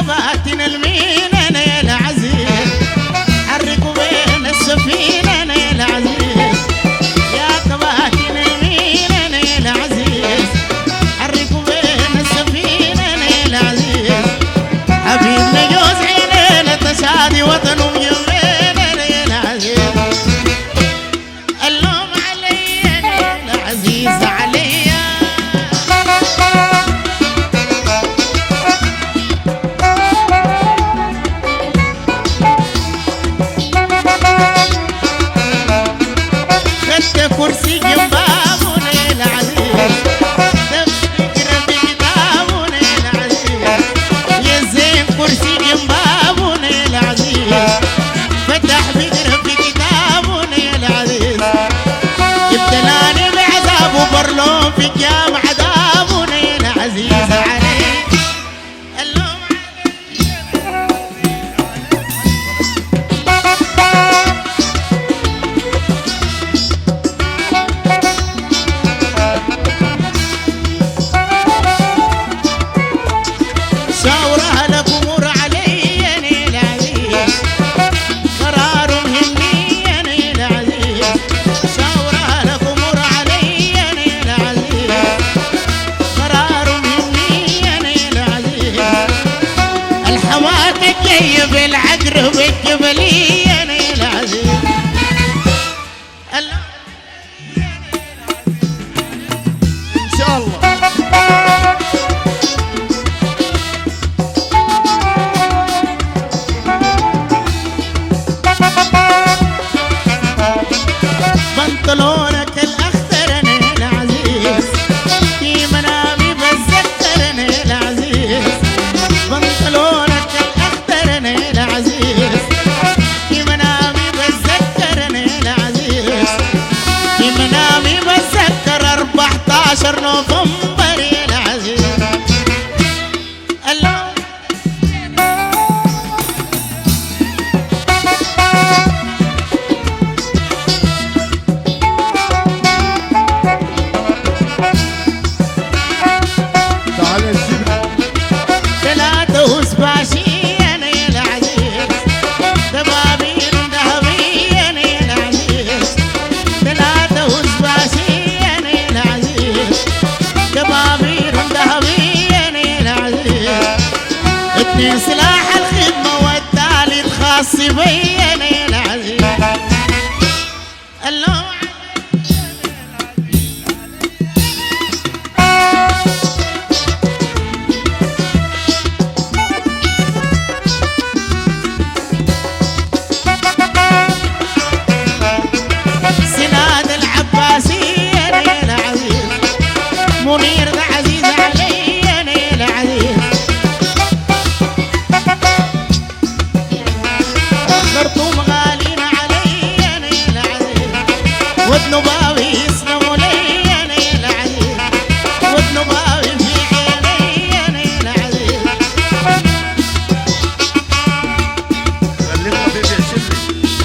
كباتن المينا انا يا العزيز حركوا بين السفينة انا يا العزيز يا كباتن المينا انا يا العزيز حركوا بين السفينة انا يا العزيز حبيبنا جوز عينينا تشادي وطنهم يمين انا يا العزيز اللوم علي انا يا العزيز علي خدت كرسي جنب ابونا يا العزيز تفكر بكتابنا يا العزيز يا زين كرسي جنب ابونا يا العزيز فتح بقرا في كتابنا يا العزيز ابتلاني بعذاب وبرلون في جام عذابنا يا العزيز علي اللوم شاور اهلك امور علي انا العزيز قرار مهمني انا العزيز شاور اهلك امور علي انا العزيز قرار مهمني انا العزيز الحوادث جاي بالعقرب الجبلي انا العزيز الله ان شاء الله بنطلونك الاخضر انا العزيز في منامي بتذكر انا العزيز بنطلونك الاخضر انا العزيز في منامي بتذكر انا العزيز في منامي بتذكر 14 نوفمبر يا العزيز الله تعال يا سيدي ثلاثة وسباشي أنا يا العزيز دبابير ذهبية أنا يا العزيز ثلاثة وسباشي أنا يا العزيز دبابير ذهبية أنا يا العزيز اثنين سلاح الخدمة والثالث خاص بي أنا يا العزيز اللهم سناد العباسي انا يا العزيز منير ذا عزيز علي انا يا العزيز خرطوم غالين علي انا يا العزيز ودنباوي يسلموا لي انا يا العزيز ودنباوي في عيني انا يا العزيز خليك حبيبي يا سيدي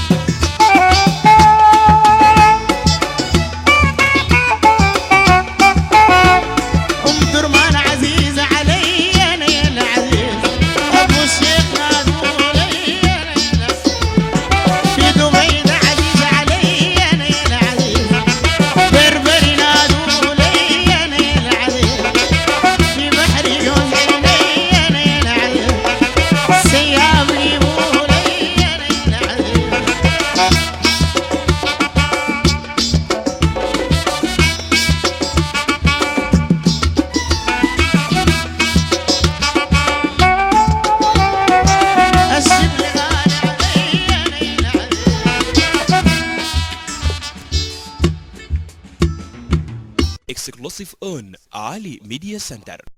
ام درمان عزيزة علي انا يا العزيز ابو الشيخ نادولي انا يا العزيز في دبي ده عزيز علي انا يا العزيز بربري نادولي انا يا العزيز في بحري يوم عيني انا يا العزيز سياب يبولي انا يا العزيز الشبل غالي علي انا يا العزيز exclusive on Ali Media Center